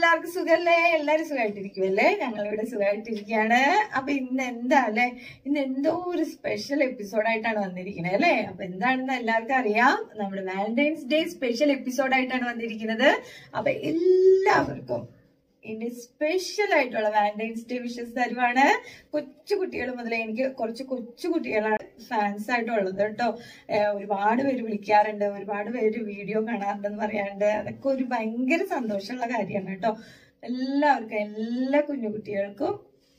എല്ലാവർക്കും സുഖല്ലേ എല്ലാരും സുഖമായിട്ടിരിക്കുമല്ലേ ഞങ്ങളിവിടെ സുഖമായിട്ടിരിക്കുകയാണ് അപ്പൊ ഇന്ന് എന്താ അല്ലെ ഇന്ന് എന്തോ ഒരു സ്പെഷ്യൽ എപ്പിസോഡായിട്ടാണ് വന്നിരിക്കുന്നത് അല്ലെ അപ്പൊ എന്താണെന്ന് എല്ലാവർക്കും അറിയാം നമ്മുടെ വാലന്റൈൻസ് ഡേ സ്പെഷ്യൽ എപ്പിസോഡായിട്ടാണ് വന്നിരിക്കുന്നത് അപ്പൊ എല്ലാവർക്കും ഇനി സ്പെഷ്യൽ ആയിട്ടുള്ള വാലന്റൈൻസ് ഡേ വിഷസ് തരുവാണ് കൊച്ചു കുട്ടികൾ മുതലേ എനിക്ക് കുറച്ച് കൊച്ചു കുട്ടികളാണ് ഫാൻസ് ആയിട്ടുള്ളത് കേട്ടോ ഏഹ് ഒരുപാട് പേര് വിളിക്കാറുണ്ട് ഒരുപാട് പേര് വീഡിയോ കാണാറുണ്ടെന്ന് പറയാറുണ്ട് അതൊക്കെ ഒരു ഭയങ്കര സന്തോഷമുള്ള കാര്യമാണ് കേട്ടോ എല്ലാവർക്കും എല്ലാ കുഞ്ഞു കുട്ടികൾക്കും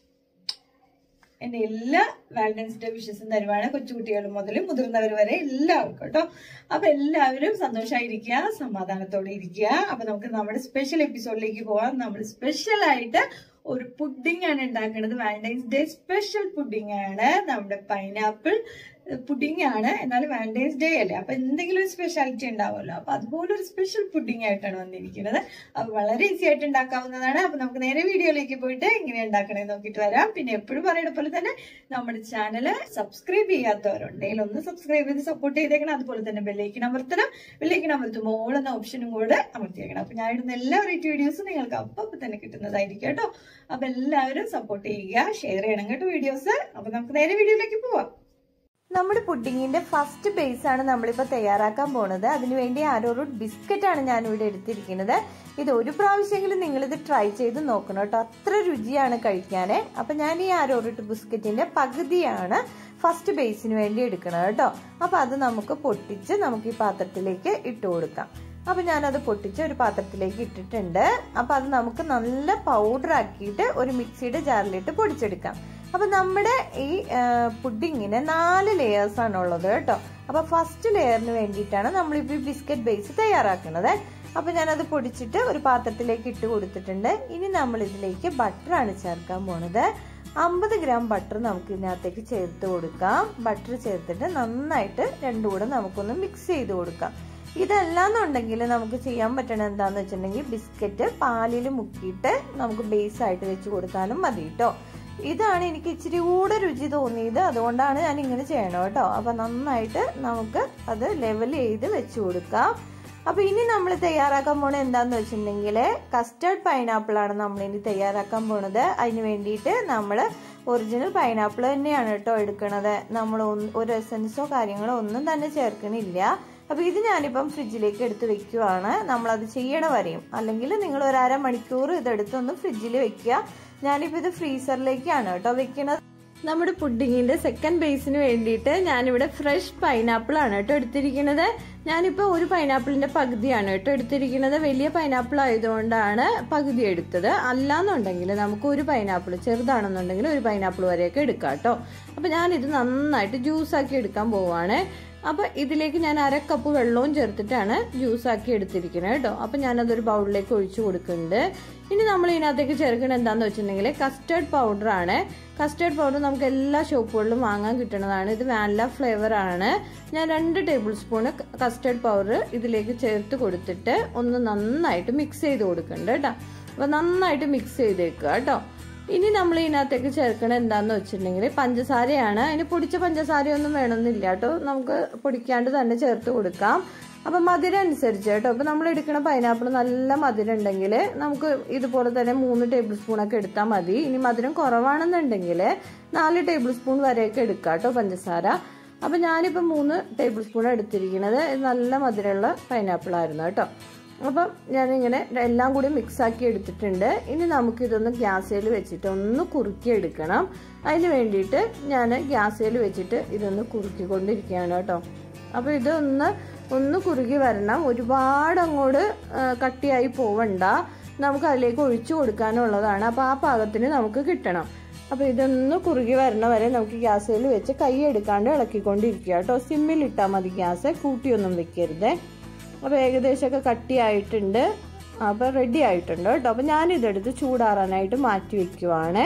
എന്റെ എല്ലാ വാലന്റൈൻസ് ഡേ വിഷസും തരുവാണ് കൊച്ചുകുട്ടികൾ മുതൽ മുതിർന്നവർ വരെ എല്ലാവർക്കും കേട്ടോ അപ്പൊ എല്ലാവരും സന്തോഷമായിരിക്കുക സമാധാനത്തോടെ ഇരിക്കുക അപ്പൊ നമുക്ക് നമ്മുടെ സ്പെഷ്യൽ എപ്പിസോഡിലേക്ക് പോവാം നമ്മൾ സ്പെഷ്യൽ ആയിട്ട് ഒരു പുഡിംഗ് ആണ് ഉണ്ടാക്കുന്നത് വാലന്റൈൻസ് ഡേ സ്പെഷ്യൽ പുഡിംഗ് ആണ് നമ്മുടെ പൈനാപ്പിൾ പുഡിംഗ് ആണ് എന്നാലും വാലന്റൈൻസ് ഡേ അല്ലേ അപ്പൊ എന്തെങ്കിലും ഒരു സ്പെഷ്യാലിറ്റി ഉണ്ടാവുമല്ലോ അപ്പൊ അതുപോലെ ഒരു സ്പെഷ്യൽ പുഡിംഗ് ആയിട്ടാണ് വന്നിരിക്കുന്നത് അപ്പൊ വളരെ ഈസി ആയിട്ട് ഉണ്ടാക്കാവുന്നതാണ് അപ്പൊ നമുക്ക് നേരെ വീഡിയോയിലേക്ക് പോയിട്ട് എങ്ങനെ ഉണ്ടാക്കണേ നോക്കിയിട്ട് വരാം പിന്നെ എപ്പോഴും പറയുന്ന പോലെ തന്നെ നമ്മുടെ ചാനൽ സബ്സ്ക്രൈബ് ചെയ്യാത്തവരുണ്ടെങ്കിൽ ഒന്ന് സബ്സ്ക്രൈബ് ചെയ്ത് സപ്പോർട്ട് ചെയ്തേക്കണം അതുപോലെ തന്നെ ബെല്ലൈക്കൻ അമർത്തണം ബെല്ലൈക്കൻ അമർത്തുമ്പോൾ ഓൾ എന്ന ഓപ്ഷനും കൂടെ അമർത്തിയേക്കണം അപ്പൊ ഞാൻ ഇടുന്ന എല്ലാ വെറൈറ്റി വീഡിയോസും നിങ്ങൾക്ക് അപ്പം അപ്പം തന്നെ കിട്ടുന്നതായിരിക്കും കേട്ടോ അപ്പൊ എല്ലാവരും സപ്പോർട്ട് ചെയ്യുക ഷെയർ ചെയ്യണം കേട്ടോ വീഡിയോസ് അപ്പൊ നമുക്ക് നേരെ വീഡിയോയിലേക്ക് പോവാം നമ്മുടെ പുഡിങ്ങിന്റെ ഫസ്റ്റ് ബേസ് ആണ് നമ്മളിപ്പോൾ തയ്യാറാക്കാൻ പോണത് അതിനുവേണ്ടി ആരോ റൂട്ട് ബിസ്ക്കറ്റ് ആണ് ഞാൻ ഇവിടെ എടുത്തിരിക്കുന്നത് ഇത് ഒരു പ്രാവശ്യമെങ്കിലും നിങ്ങളിത് ട്രൈ ചെയ്ത് നോക്കണം കേട്ടോ അത്ര രുചിയാണ് കഴിക്കാൻ അപ്പം ഞാൻ ഈ ആരോ റൂട്ട് ബിസ്ക്കറ്റിന്റെ പകുതിയാണ് ഫസ്റ്റ് ബേസിന് വേണ്ടി എടുക്കുന്നത് കേട്ടോ അപ്പം അത് നമുക്ക് പൊട്ടിച്ച് നമുക്ക് ഈ പാത്രത്തിലേക്ക് ഇട്ട് കൊടുക്കാം അപ്പം ഞാനത് പൊട്ടിച്ച് ഒരു പാത്രത്തിലേക്ക് ഇട്ടിട്ടുണ്ട് അപ്പം അത് നമുക്ക് നല്ല പൗഡർ ആക്കിയിട്ട് ഒരു മിക്സിയുടെ ജാറിലിട്ട് പൊടിച്ചെടുക്കാം അപ്പം നമ്മുടെ ഈ പുഡിങ്ങിന് നാല് ലെയേഴ്സ് ആണ് ഉള്ളത് കേട്ടോ അപ്പം ഫസ്റ്റ് ലെയറിന് വേണ്ടിയിട്ടാണ് നമ്മളിപ്പോൾ ഈ ബിസ്ക്കറ്റ് ബേസ് തയ്യാറാക്കുന്നത് അപ്പം ഞാനത് പൊടിച്ചിട്ട് ഒരു പാത്രത്തിലേക്ക് ഇട്ട് കൊടുത്തിട്ടുണ്ട് ഇനി നമ്മൾ ഇതിലേക്ക് ബട്ടറാണ് ചേർക്കാൻ പോണത് അമ്പത് ഗ്രാം ബട്ടർ നമുക്ക് ഇതിനകത്തേക്ക് ചേർത്ത് കൊടുക്കാം ബട്ടർ ചേർത്തിട്ട് നന്നായിട്ട് രണ്ടും കൂടെ നമുക്കൊന്ന് മിക്സ് ചെയ്ത് കൊടുക്കാം ഇതല്ലാന്നുണ്ടെങ്കിൽ നമുക്ക് ചെയ്യാൻ പറ്റണ എന്താന്ന് വെച്ചിട്ടുണ്ടെങ്കിൽ ബിസ്ക്കറ്റ് പാലിൽ മുക്കിയിട്ട് നമുക്ക് ബേസ് ആയിട്ട് വെച്ച് കൊടുത്താലും മതി കേട്ടോ ഇതാണ് എനിക്ക് ഇച്ചിരി കൂടെ രുചി തോന്നിയത് അതുകൊണ്ടാണ് ഞാൻ ഇങ്ങനെ ചെയ്യണം കേട്ടോ അപ്പൊ നന്നായിട്ട് നമുക്ക് അത് ലെവൽ ചെയ്ത് വെച്ച് കൊടുക്കാം അപ്പൊ ഇനി നമ്മൾ തയ്യാറാക്കാൻ പോണത് എന്താന്ന് വെച്ചിട്ടുണ്ടെങ്കിൽ കസ്റ്റർഡ് പൈനാപ്പിൾ ആണ് നമ്മൾ ഇനി തയ്യാറാക്കാൻ പോണത് അതിന് വേണ്ടിയിട്ട് നമ്മൾ ഒറിജിനൽ പൈനാപ്പിൾ തന്നെയാണ് കേട്ടോ എടുക്കണത് നമ്മൾ ഒരു എസൻസോ കാര്യങ്ങളോ ഒന്നും തന്നെ ചേർക്കണില്ല അപ്പൊ ഇത് ഞാനിപ്പം ഫ്രിഡ്ജിലേക്ക് എടുത്ത് വെക്കുവാണ് നമ്മളത് ചെയ്യണ വരെയും അല്ലെങ്കിൽ നിങ്ങൾ ഒരു അര മണിക്കൂർ ഇതെടുത്തൊന്ന് ഫ്രിഡ്ജിൽ വെക്കുക ഞാനിപ്പോൾ ഇത് ഫ്രീസറിലേക്കാണ് കേട്ടോ വെക്കുന്നത് നമ്മുടെ പുഡിങ്ങിന്റെ സെക്കൻഡ് ബേസിന് വേണ്ടിയിട്ട് ഞാനിവിടെ ഫ്രഷ് പൈനാപ്പിൾ ആണ് കേട്ടോ എടുത്തിരിക്കുന്നത് ഞാനിപ്പോൾ ഒരു പൈനാപ്പിളിന്റെ പകുതിയാണ് കേട്ടോ എടുത്തിരിക്കുന്നത് വലിയ പൈനാപ്പിൾ ആയതുകൊണ്ടാണ് പകുതി എടുത്തത് അല്ലാന്നുണ്ടെങ്കിൽ നമുക്ക് ഒരു പൈനാപ്പിൾ ചെറുതാണെന്നുണ്ടെങ്കിൽ ഒരു പൈനാപ്പിൾ വരെയൊക്കെ എടുക്കാം കേട്ടോ അപ്പം ഞാനിത് നന്നായിട്ട് ജ്യൂസാക്കി എടുക്കാൻ പോവാണ് അപ്പോൾ ഇതിലേക്ക് ഞാൻ അര കപ്പ് വെള്ളവും ചേർത്തിട്ടാണ് ജ്യൂസാക്കി എടുത്തിരിക്കുന്നത് കേട്ടോ അപ്പം ഞാനതൊരു ബൗളിലേക്ക് ഒഴിച്ചു കൊടുക്കുന്നുണ്ട് ഇനി നമ്മൾ ഇതിനകത്തേക്ക് ചേർക്കുന്നത് എന്താണെന്ന് വെച്ചിട്ടുണ്ടെങ്കിൽ കസ്റ്റേർഡ് പൗഡർ ആണ് കസ്റ്റേർഡ് പൗഡർ നമുക്ക് എല്ലാ ഷോപ്പുകളിലും വാങ്ങാൻ കിട്ടുന്നതാണ് ഇത് വാനില ഫ്ലേവർ ആണ് ഞാൻ രണ്ട് ടേബിൾ സ്പൂൺ കസ്റ്റേർഡ് പൗഡർ ഇതിലേക്ക് ചേർത്ത് കൊടുത്തിട്ട് ഒന്ന് നന്നായിട്ട് മിക്സ് ചെയ്ത് കൊടുക്കുന്നുണ്ട് കേട്ടോ അപ്പോൾ നന്നായിട്ട് മിക്സ് ചെയ്തേക്കുക കേട്ടോ ഇനി നമ്മൾ ഇതിനകത്തേക്ക് ചേർക്കണത് എന്താന്ന് വെച്ചിട്ടുണ്ടെങ്കിൽ പഞ്ചസാരയാണ് അതിന് പൊടിച്ച പഞ്ചസാരയൊന്നും വേണമെന്നില്ല കേട്ടോ നമുക്ക് പൊടിക്കാണ്ട് തന്നെ ചേർത്ത് കൊടുക്കാം അപ്പം മധുരം അനുസരിച്ച് കേട്ടോ ഇപ്പം നമ്മൾ എടുക്കുന്ന പൈനാപ്പിൾ നല്ല മധുരം ഉണ്ടെങ്കിൽ നമുക്ക് ഇതുപോലെ തന്നെ മൂന്ന് ടേബിൾ സ്പൂണൊക്കെ എടുത്താൽ മതി ഇനി മധുരം കുറവാണെന്നുണ്ടെങ്കിൽ നാല് ടേബിൾ സ്പൂൺ വരെയൊക്കെ എടുക്കാം കേട്ടോ പഞ്ചസാര അപ്പം ഞാനിപ്പോൾ മൂന്ന് ടേബിൾ സ്പൂൺ എടുത്തിരിക്കുന്നത് നല്ല മധുരമുള്ള പൈനാപ്പിൾ ആയിരുന്നു കേട്ടോ അപ്പം ഞാനിങ്ങനെ എല്ലാം കൂടി മിക്സാക്കി എടുത്തിട്ടുണ്ട് ഇനി നമുക്കിതൊന്ന് ഗ്യാസേൽ വെച്ചിട്ട് ഒന്ന് കുറുക്കി എടുക്കണം അതിന് വേണ്ടിയിട്ട് ഞാൻ ഗ്യാസേൽ വെച്ചിട്ട് ഇതൊന്ന് കുറുക്കിക്കൊണ്ടിരിക്കുകയാണ് കേട്ടോ അപ്പോൾ ഇതൊന്ന് ഒന്ന് കുറുകി വരണം ഒരുപാട് അങ്ങോട്ട് കട്ടിയായി പോവണ്ട നമുക്ക് അതിലേക്ക് ഒഴിച്ചു കൊടുക്കാനുള്ളതാണ് അപ്പോൾ ആ പാകത്തിന് നമുക്ക് കിട്ടണം അപ്പോൾ ഇതൊന്ന് കുറുകി വരണ വരെ നമുക്ക് ഗ്യാസേൽ വെച്ച് കൈ എടുക്കാണ്ട് ഇളക്കിക്കൊണ്ടിരിക്കുക കേട്ടോ സിമ്മിൽ ഇട്ടാൽ മതി ഗ്യാസ് കൂട്ടിയൊന്നും വെക്കരുതേ അപ്പോൾ ഏകദേശമൊക്കെ കട്ടിയായിട്ടുണ്ട് അപ്പോൾ റെഡി ആയിട്ടുണ്ട് കേട്ടോ അപ്പോൾ ഞാനിതെടുത്ത് ചൂടാറാനായിട്ട് മാറ്റി വെക്കുവാണ്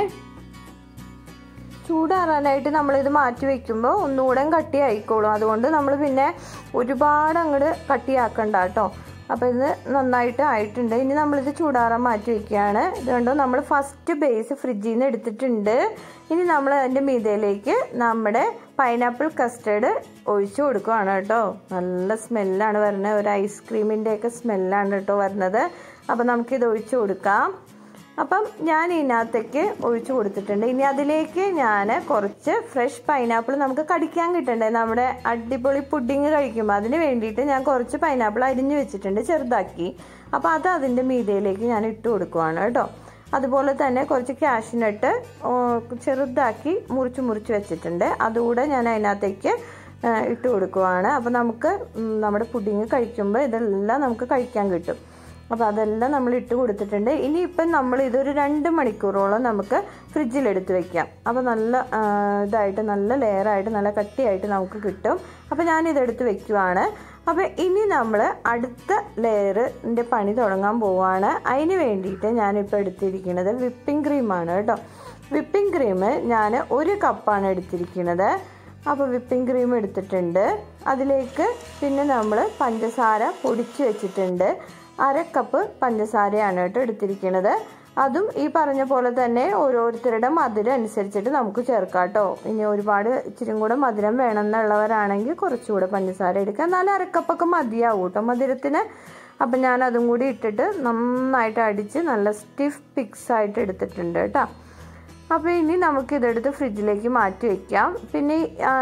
ചൂടാറാനായിട്ട് നമ്മളിത് മാറ്റി വെക്കുമ്പോൾ ഒന്നുകൂടെ കട്ടി ആയിക്കോളും അതുകൊണ്ട് നമ്മൾ പിന്നെ ഒരുപാട് അങ്ങോട്ട് കട്ടിയാക്കണ്ട കേട്ടോ അപ്പോൾ ഇത് നന്നായിട്ട് ആയിട്ടുണ്ട് ഇനി നമ്മളിത് ചൂടാറാൻ മാറ്റി വെക്കുകയാണ് ഇതുകൊണ്ടോ നമ്മൾ ഫസ്റ്റ് ബേസ് ഫ്രിഡ്ജിൽ നിന്ന് എടുത്തിട്ടുണ്ട് ഇനി നമ്മൾ അതിൻ്റെ മീതയിലേക്ക് നമ്മുടെ പൈനാപ്പിൾ കസ്റ്റേർഡ് ഒഴിച്ചു കൊടുക്കുകയാണ് കേട്ടോ നല്ല സ്മെല്ലാണ് വരുന്നത് ഒരു ഐസ്ക്രീമിൻ്റെയൊക്കെ സ്മെല്ലാണ് കേട്ടോ വരുന്നത് അപ്പം നമുക്കിത് ഒഴിച്ചു കൊടുക്കാം അപ്പം ഞാൻ ഇതിനകത്തേക്ക് ഒഴിച്ചു കൊടുത്തിട്ടുണ്ട് ഇനി അതിലേക്ക് ഞാൻ കുറച്ച് ഫ്രഷ് പൈനാപ്പിൾ നമുക്ക് കടിക്കാൻ കിട്ടണ്ടേ നമ്മുടെ അടിപൊളി പുഡിങ് കഴിക്കുമ്പോൾ അതിന് വേണ്ടിയിട്ട് ഞാൻ കുറച്ച് പൈനാപ്പിൾ അരിഞ്ഞു വെച്ചിട്ടുണ്ട് ചെറുതാക്കി അപ്പോൾ അത് അതിൻ്റെ മീതയിലേക്ക് ഞാൻ ഇട്ട് കൊടുക്കുവാണ് കേട്ടോ അതുപോലെ തന്നെ കുറച്ച് കാഷ്നട്ട് ചെറുതാക്കി മുറിച്ച് മുറിച്ച് വെച്ചിട്ടുണ്ട് അതുകൂടെ ഞാൻ അതിനകത്തേക്ക് ഇട്ട് കൊടുക്കുവാണ് അപ്പോൾ നമുക്ക് നമ്മുടെ പുഡിങ് കഴിക്കുമ്പോൾ ഇതെല്ലാം നമുക്ക് കഴിക്കാൻ കിട്ടും അപ്പോൾ അതെല്ലാം നമ്മൾ ഇട്ട് കൊടുത്തിട്ടുണ്ട് ഇനിയിപ്പം നമ്മൾ ഇതൊരു രണ്ട് മണിക്കൂറോളം നമുക്ക് ഫ്രിഡ്ജിലെടുത്ത് വെക്കാം അപ്പോൾ നല്ല ഇതായിട്ട് നല്ല ലെയറായിട്ട് നല്ല കട്ടിയായിട്ട് നമുക്ക് കിട്ടും അപ്പോൾ ഞാനിതെടുത്ത് വെക്കുവാണ് അപ്പോൾ ഇനി നമ്മൾ അടുത്ത ലെയറിൻ്റെ പണി തുടങ്ങാൻ പോവുകയാണ് അതിന് വേണ്ടിയിട്ട് ഞാനിപ്പോൾ എടുത്തിരിക്കുന്നത് വിപ്പിംഗ് ക്രീമാണ് കേട്ടോ വിപ്പിംഗ് ക്രീം ഞാൻ ഒരു കപ്പാണ് എടുത്തിരിക്കുന്നത് അപ്പോൾ വിപ്പിംഗ് ക്രീം എടുത്തിട്ടുണ്ട് അതിലേക്ക് പിന്നെ നമ്മൾ പഞ്ചസാര പൊടിച്ച് വെച്ചിട്ടുണ്ട് അര കപ്പ് പഞ്ചസാരയാണ് കേട്ടോ എടുത്തിരിക്കുന്നത് അതും ഈ പറഞ്ഞ പോലെ തന്നെ ഓരോരുത്തരുടെ മധുരം അനുസരിച്ചിട്ട് നമുക്ക് ചേർക്കാം കേട്ടോ ഇനി ഒരുപാട് ഇച്ചിരി കൂടെ മധുരം വേണമെന്നുള്ളവരാണെങ്കിൽ കുറച്ചുകൂടെ പഞ്ചസാര എടുക്കുക എന്നാലും അരക്കപ്പൊക്കെ മതിയാവും കേട്ടോ മധുരത്തിന് അപ്പം ഞാൻ അതും കൂടി ഇട്ടിട്ട് നന്നായിട്ട് അടിച്ച് നല്ല സ്റ്റിഫ് പിക്സ് ആയിട്ട് എടുത്തിട്ടുണ്ട് കേട്ടോ അപ്പോൾ ഇനി നമുക്ക് ഇതെടുത്ത് ഫ്രിഡ്ജിലേക്ക് മാറ്റി വയ്ക്കാം പിന്നെ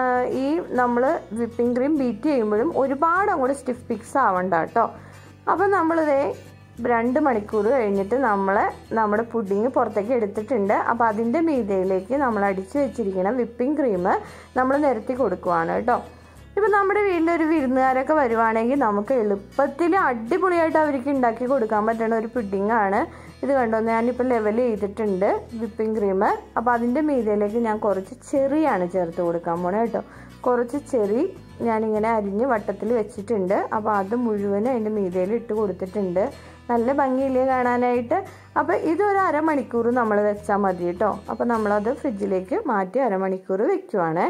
ഈ നമ്മൾ വിപ്പിംഗ് ക്രീം ബീറ്റ് ചെയ്യുമ്പോഴും ഒരുപാട് അങ്ങോട്ട് സ്റ്റിഫ് പിക്സ് ആവണ്ട കേട്ടോ അപ്പോൾ നമ്മളിതേ രണ്ട് മണിക്കൂർ കഴിഞ്ഞിട്ട് നമ്മൾ നമ്മുടെ പുഡിങ് പുറത്തേക്ക് എടുത്തിട്ടുണ്ട് അപ്പോൾ അതിൻ്റെ മീതയിലേക്ക് നമ്മൾ അടിച്ചു വെച്ചിരിക്കുന്ന വിപ്പിംഗ് ക്രീം നമ്മൾ നിരത്തി കൊടുക്കുവാണ് കേട്ടോ ഇപ്പം നമ്മുടെ വീട്ടിലൊരു വിരുന്നുകാരൊക്കെ വരുവാണെങ്കിൽ നമുക്ക് എളുപ്പത്തിൽ അടിപൊളിയായിട്ട് അവർക്ക് ഉണ്ടാക്കി കൊടുക്കാൻ പറ്റുന്ന ഒരു പുഡിംഗ് ആണ് ഇത് കണ്ടോ ഞാനിപ്പോൾ ലെവൽ ചെയ്തിട്ടുണ്ട് വിപ്പിംഗ് ക്രീം അപ്പോൾ അതിൻ്റെ മീതയിലേക്ക് ഞാൻ കുറച്ച് ചെറിയാണ് ചേർത്ത് കൊടുക്കാൻ പോണേ കേട്ടോ കുറച്ച് ചെറി ഞാനിങ്ങനെ അരിഞ്ഞ് വട്ടത്തിൽ വെച്ചിട്ടുണ്ട് അപ്പോൾ അത് മുഴുവനും അതിൻ്റെ മീതയിൽ ഇട്ട് കൊടുത്തിട്ടുണ്ട് നല്ല ഭംഗിയില്ലേ കാണാനായിട്ട് അപ്പോൾ ഇതൊരു അരമണിക്കൂർ നമ്മൾ വെച്ചാൽ മതി കേട്ടോ അപ്പോൾ നമ്മളത് ഫ്രിഡ്ജിലേക്ക് മാറ്റി അരമണിക്കൂർ വെക്കുവാണേ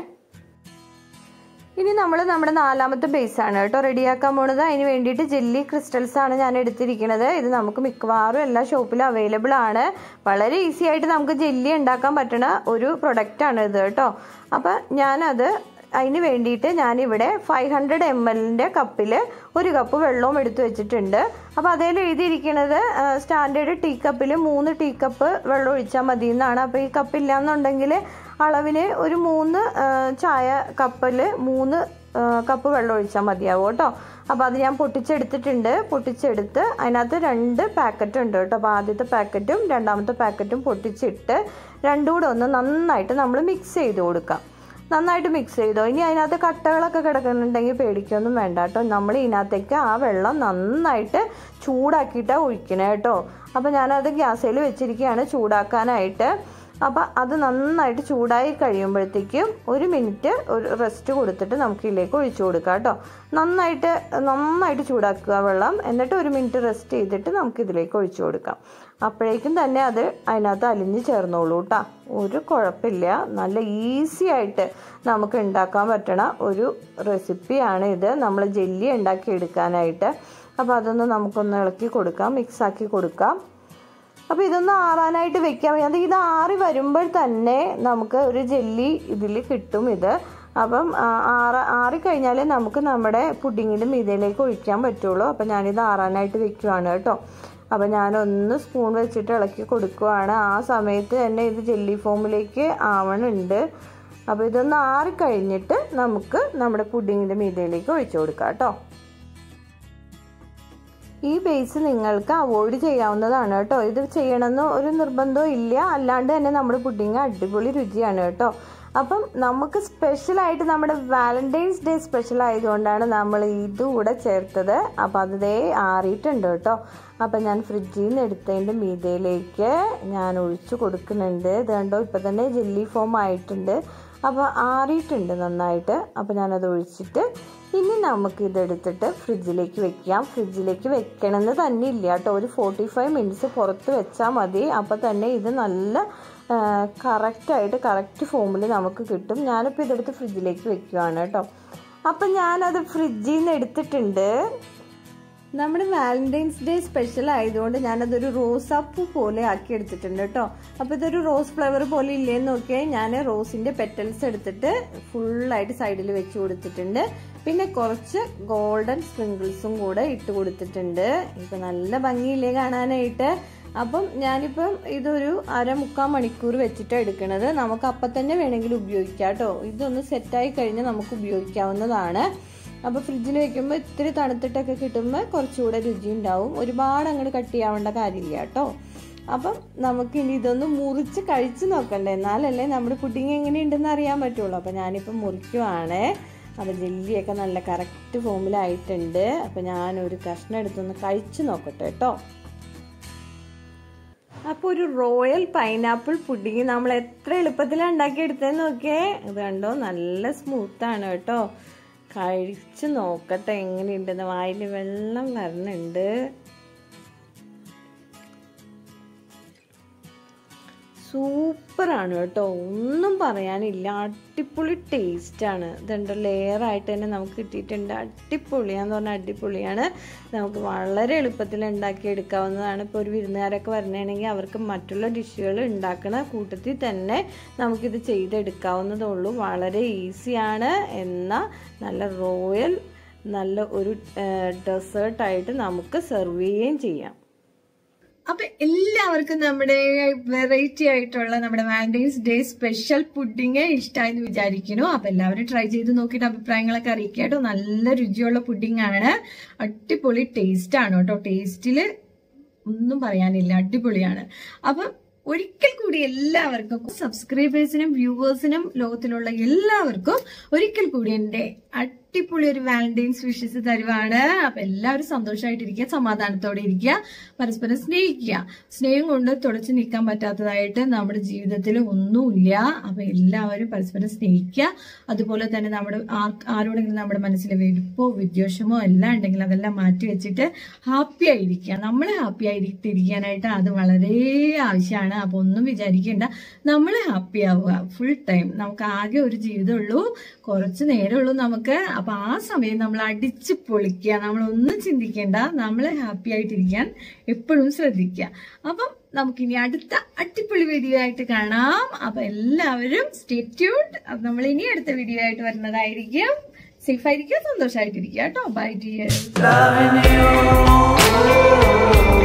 ഇനി നമ്മൾ നമ്മുടെ നാലാമത്തെ ബേസ് ആണ് കേട്ടോ റെഡിയാക്കാൻ പോണത് അതിന് വേണ്ടിയിട്ട് ജെല്ലി ക്രിസ്റ്റൽസ് ആണ് ഞാൻ എടുത്തിരിക്കുന്നത് ഇത് നമുക്ക് മിക്കവാറും എല്ലാ ഷോപ്പിലും അവൈലബിൾ ആണ് വളരെ ഈസി ആയിട്ട് നമുക്ക് ജെല്ലി ഉണ്ടാക്കാൻ പറ്റുന്ന ഒരു പ്രൊഡക്റ്റാണ് ഇത് കേട്ടോ അപ്പം ഞാനത് അതിന് വേണ്ടിയിട്ട് ഞാനിവിടെ ഫൈവ് ഹൺഡ്രഡ് എം എല്ലിൻ്റെ കപ്പിൽ ഒരു കപ്പ് വെള്ളവും എടുത്തു വെച്ചിട്ടുണ്ട് അപ്പോൾ അതിൽ എഴുതിയിരിക്കുന്നത് സ്റ്റാൻഡേർഡ് ടീ കപ്പിൽ മൂന്ന് ടീ കപ്പ് വെള്ളം ഒഴിച്ചാൽ മതി എന്നാണ് അപ്പോൾ ഈ കപ്പ് ഇല്ലാന്നുണ്ടെങ്കിൽ അളവിന് ഒരു മൂന്ന് ചായ കപ്പിൽ മൂന്ന് കപ്പ് വെള്ളം ഒഴിച്ചാൽ മതിയാവും കേട്ടോ അപ്പോൾ അത് ഞാൻ പൊട്ടിച്ചെടുത്തിട്ടുണ്ട് പൊട്ടിച്ചെടുത്ത് അതിനകത്ത് രണ്ട് പാക്കറ്റ് ഉണ്ട് കേട്ടോ അപ്പോൾ ആദ്യത്തെ പാക്കറ്റും രണ്ടാമത്തെ പാക്കറ്റും പൊട്ടിച്ചിട്ട് രണ്ടും കൂടെ ഒന്ന് നന്നായിട്ട് നമ്മൾ മിക്സ് ചെയ്ത് കൊടുക്കാം നന്നായിട്ട് മിക്സ് ചെയ്തോ ഇനി അതിനകത്ത് കട്ടകളൊക്കെ കിടക്കുന്നുണ്ടെങ്കിൽ പേടിക്കൊന്നും വേണ്ട കേട്ടോ നമ്മൾ ഇതിനകത്തേക്ക് ആ വെള്ളം നന്നായിട്ട് ചൂടാക്കിയിട്ടാണ് ഒഴിക്കണേ കേട്ടോ അപ്പോൾ ഞാനത് ഗ്യാസിൽ വെച്ചിരിക്കുകയാണ് ചൂടാക്കാനായിട്ട് അപ്പോൾ അത് നന്നായിട്ട് ചൂടായി കഴിയുമ്പോഴത്തേക്കും ഒരു മിനിറ്റ് ഒരു റെസ്റ്റ് കൊടുത്തിട്ട് നമുക്ക് ഇതിലേക്ക് ഒഴിച്ചു കൊടുക്കാം കേട്ടോ നന്നായിട്ട് നന്നായിട്ട് ചൂടാക്കുക വെള്ളം എന്നിട്ട് ഒരു മിനിറ്റ് റെസ്റ്റ് ചെയ്തിട്ട് നമുക്ക് ഇതിലേക്ക് ഒഴിച്ചു കൊടുക്കാം അപ്പോഴേക്കും തന്നെ അത് അതിനകത്ത് അലിഞ്ഞ് ചേർന്നോളൂ കേട്ടോ ഒരു കുഴപ്പമില്ല നല്ല ഈസി ആയിട്ട് നമുക്ക് ഉണ്ടാക്കാൻ പറ്റണ ഒരു റെസിപ്പിയാണ് ഇത് നമ്മൾ ജെല്ലി ഉണ്ടാക്കി എടുക്കാനായിട്ട് അപ്പോൾ അതൊന്ന് നമുക്കൊന്ന് ഇളക്കി കൊടുക്കാം മിക്സാക്കി കൊടുക്കാം അപ്പോൾ ഇതൊന്ന് ആറാനായിട്ട് വെക്കാം അത് ഇത് ആറി വരുമ്പോൾ തന്നെ നമുക്ക് ഒരു ജെല്ലി ഇതിൽ കിട്ടും ഇത് അപ്പം ആറ ആറിക്കഴിഞ്ഞാലേ നമുക്ക് നമ്മുടെ പുഡിങ്ങിൻ്റെ മീതയിലേക്ക് ഒഴിക്കാൻ പറ്റുള്ളൂ അപ്പം ഞാനിത് ആറാനായിട്ട് വെക്കുവാണ് കേട്ടോ അപ്പം ഞാനൊന്ന് സ്പൂൺ വെച്ചിട്ട് ഇളക്കി കൊടുക്കുവാണ് ആ സമയത്ത് തന്നെ ഇത് ജെല്ലി ഫോമിലേക്ക് ആവണുണ്ട് അപ്പോൾ ഇതൊന്ന് ആറിക്കഴിഞ്ഞിട്ട് നമുക്ക് നമ്മുടെ പുഡിങ്ങിൻ്റെ മീതയിലേക്ക് ഒഴിച്ചു കൊടുക്കാം കേട്ടോ ഈ ബേസ് നിങ്ങൾക്ക് അവോയ്ഡ് ചെയ്യാവുന്നതാണ് കേട്ടോ ഇത് ചെയ്യണമെന്ന് ഒരു നിർബന്ധവും ഇല്ല അല്ലാണ്ട് തന്നെ നമ്മുടെ പുഡിങ് അടിപൊളി രുചിയാണ് കേട്ടോ അപ്പം നമുക്ക് സ്പെഷ്യലായിട്ട് നമ്മുടെ വാലന്റൈൻസ് ഡേ സ്പെഷ്യൽ ആയതുകൊണ്ടാണ് നമ്മൾ ഇതുകൂടെ ചേർത്തത് അപ്പം അത് ദേ ആറിയിട്ടുണ്ട് കേട്ടോ അപ്പം ഞാൻ ഫ്രിഡ്ജിൽ നിന്ന് എടുത്തതിൻ്റെ മീതയിലേക്ക് ഞാൻ ഒഴിച്ചു കൊടുക്കുന്നുണ്ട് ഇത് കണ്ടോ ഇപ്പം തന്നെ ജെല്ലി ഫോം ആയിട്ടുണ്ട് അപ്പോൾ ആറിയിട്ടുണ്ട് നന്നായിട്ട് അപ്പോൾ ഞാനത് ഒഴിച്ചിട്ട് ഇനി നമുക്ക് ഇതെടുത്തിട്ട് ഫ്രിഡ്ജിലേക്ക് വെക്കാം ഫ്രിഡ്ജിലേക്ക് വെക്കണമെന്ന് തന്നെ ഇല്ല കേട്ടോ ഒരു ഫോർട്ടി ഫൈവ് മിനിറ്റ്സ് പുറത്ത് വെച്ചാൽ മതി അപ്പോൾ തന്നെ ഇത് നല്ല കറക്റ്റായിട്ട് കറക്റ്റ് ഫോമിൽ നമുക്ക് കിട്ടും ഞാനിപ്പോൾ ഇതെടുത്ത് ഫ്രിഡ്ജിലേക്ക് വെക്കുവാണ് കേട്ടോ അപ്പം ഞാനത് ഫ്രിഡ്ജിൽ നിന്ന് എടുത്തിട്ടുണ്ട് നമ്മുടെ വാലന്റൈൻസ് ഡേ സ്പെഷ്യൽ ആയതുകൊണ്ട് ഞാനതൊരു റോസാപ്പൂ പോലെ ആക്കി എടുത്തിട്ടുണ്ട് കേട്ടോ അപ്പോൾ ഇതൊരു റോസ് ഫ്ലവർ പോലെ ഇല്ലേന്ന് നോക്കിയാൽ ഞാൻ റോസിന്റെ പെറ്റൽസ് എടുത്തിട്ട് ഫുള്ളായിട്ട് സൈഡിൽ വെച്ച് കൊടുത്തിട്ടുണ്ട് പിന്നെ കുറച്ച് ഗോൾഡൻ സ്പ്രിങ്കിൾസും കൂടെ ഇട്ട് കൊടുത്തിട്ടുണ്ട് ഇപ്പൊ നല്ല ഭംഗിയില്ലേ കാണാനായിട്ട് അപ്പം ഞാനിപ്പം ഇതൊരു അര മുക്കാൽ മണിക്കൂർ വെച്ചിട്ടാണ് എടുക്കുന്നത് നമുക്ക് അപ്പം തന്നെ വേണമെങ്കിൽ ഉപയോഗിക്കാം കേട്ടോ ഇതൊന്ന് സെറ്റായി കഴിഞ്ഞാൽ നമുക്ക് ഉപയോഗിക്കാവുന്നതാണ് അപ്പോൾ ഫ്രിഡ്ജിൽ വെക്കുമ്പോൾ ഇത്തിരി തണുത്തിട്ടൊക്കെ കിട്ടുമ്പോൾ കുറച്ചുകൂടെ രുചി ഉണ്ടാവും ഒരുപാട് അങ്ങോട്ട് കട്ട് ചെയ്യാവേണ്ട കാര്യമില്ല കേട്ടോ അപ്പം നമുക്ക് ഇനി ഇതൊന്ന് മുറിച്ച് കഴിച്ച് നോക്കണ്ടേ എന്നാലല്ലേ നമ്മുടെ പുഡിങ് എങ്ങനെയുണ്ടെന്ന് അറിയാൻ പറ്റുള്ളൂ അപ്പം ഞാനിപ്പം മുറിക്കുവാണ് അപ്പം ജെല്ലിയൊക്കെ നല്ല കറക്റ്റ് ഫോമിലായിട്ടുണ്ട് അപ്പം ഞാനൊരു കഷ്ണം എടുത്തൊന്ന് കഴിച്ച് നോക്കട്ടെ കേട്ടോ അപ്പോൾ ഒരു റോയൽ പൈനാപ്പിൾ പുഡിങ് നമ്മൾ എത്ര എളുപ്പത്തിലാണ് ഉണ്ടാക്കിയെടുത്തതെന്ന് നോക്കിയേ ഇത് കണ്ടോ നല്ല സ്മൂത്താണ് കേട്ടോ കഴിച്ച് നോക്കട്ടെ എങ്ങനെയുണ്ടെന്ന് വായിൽ വെള്ളം വരണുണ്ട് സൂപ്പറാണ് കേട്ടോ ഒന്നും പറയാനില്ല അടിപൊളി ടേസ്റ്റാണ് ഇതുണ്ട് ലെയറായിട്ട് തന്നെ നമുക്ക് കിട്ടിയിട്ടുണ്ട് അടിപൊളിയാന്ന് പറഞ്ഞാൽ അടിപൊളിയാണ് നമുക്ക് വളരെ എളുപ്പത്തിൽ ഉണ്ടാക്കി എടുക്കാവുന്നതാണ് ഇപ്പോൾ ഒരു വിരുന്നുകാരൊക്കെ വരണയാണെങ്കിൽ അവർക്ക് മറ്റുള്ള ഡിഷുകൾ ഉണ്ടാക്കുന്ന കൂട്ടത്തിൽ തന്നെ നമുക്കിത് ചെയ്തെടുക്കാവുന്നതേ ഉള്ളൂ വളരെ ഈസിയാണ് എന്നാൽ നല്ല റോയൽ നല്ല ഒരു ഡെസേർട്ടായിട്ട് നമുക്ക് സെർവ് ചെയ്യുകയും ചെയ്യാം അപ്പൊ എല്ലാവർക്കും നമ്മുടെ വെറൈറ്റി ആയിട്ടുള്ള നമ്മുടെ വാലന്റൈൻസ് ഡേ സ്പെഷ്യൽ പുഡിങ് ഇഷ്ടമായെന്ന് വിചാരിക്കുന്നു അപ്പൊ എല്ലാവരും ട്രൈ ചെയ്ത് നോക്കിയിട്ട് അഭിപ്രായങ്ങളൊക്കെ അറിയിക്കുക കേട്ടോ നല്ല രുചിയുള്ള പുഡിംഗ് ആണ് അടിപൊളി ടേസ്റ്റ് ആണ് കേട്ടോ ടേസ്റ്റില് ഒന്നും പറയാനില്ല അടിപൊളിയാണ് അപ്പം ഒരിക്കൽ കൂടി എല്ലാവർക്കും സബ്സ്ക്രൈബേഴ്സിനും വ്യൂവേഴ്സിനും ലോകത്തിലുള്ള എല്ലാവർക്കും ഒരിക്കൽ കൂടി എൻ്റെ അടിപൊളി ഒരു വാലന്റൈൻസ് വിഷസ് തരുവാണ് അപ്പൊ എല്ലാവരും സന്തോഷമായിട്ടിരിക്കുക സമാധാനത്തോടെ ഇരിക്കുക പരസ്പരം സ്നേഹിക്കുക സ്നേഹം കൊണ്ട് തുടച്ചു നീക്കാൻ പറ്റാത്തതായിട്ട് നമ്മുടെ ജീവിതത്തിൽ ഒന്നുമില്ല അപ്പൊ എല്ലാവരും പരസ്പരം സ്നേഹിക്കുക അതുപോലെ തന്നെ നമ്മുടെ ആർ- ആരോടെങ്കിലും നമ്മുടെ മനസ്സിൽ വെറുപ്പോ വിദ്വേഷമോ എല്ലാം ഉണ്ടെങ്കിൽ അതെല്ലാം മാറ്റി വെച്ചിട്ട് ഹാപ്പി ആയിരിക്കുക നമ്മൾ ഹാപ്പി ആയിട്ടിരിക്കാനായിട്ട് അത് വളരെ ആവശ്യമാണ് അപ്പൊ ഒന്നും വിചാരിക്കേണ്ട നമ്മൾ ഹാപ്പി ആവുക ഫുൾ ടൈം നമുക്ക് ആകെ ഒരു ജീവിതമുള്ളൂ കുറച്ച് നേരമുള്ളൂ നമുക്ക് അപ്പൊ ആ സമയം നമ്മൾ അടിച്ച് പൊളിക്കുക നമ്മൾ ഒന്നും ചിന്തിക്കേണ്ട നമ്മൾ ഹാപ്പി ആയിട്ടിരിക്കാൻ എപ്പോഴും ശ്രദ്ധിക്കുക അപ്പം നമുക്കിനി അടുത്ത അടിപൊളി വീഡിയോ ആയിട്ട് കാണാം അപ്പൊ എല്ലാവരും സ്റ്റേ ട്യൂൺഡ് അപ്പൊ നമ്മൾ ഇനി അടുത്ത വീഡിയോ ആയിട്ട് വരുന്നതായിരിക്കും സേഫ് ആയിരിക്കുക സന്തോഷമായിട്ടിരിക്കുക കേട്ടോ ബൈ ഡിയർ Loving you.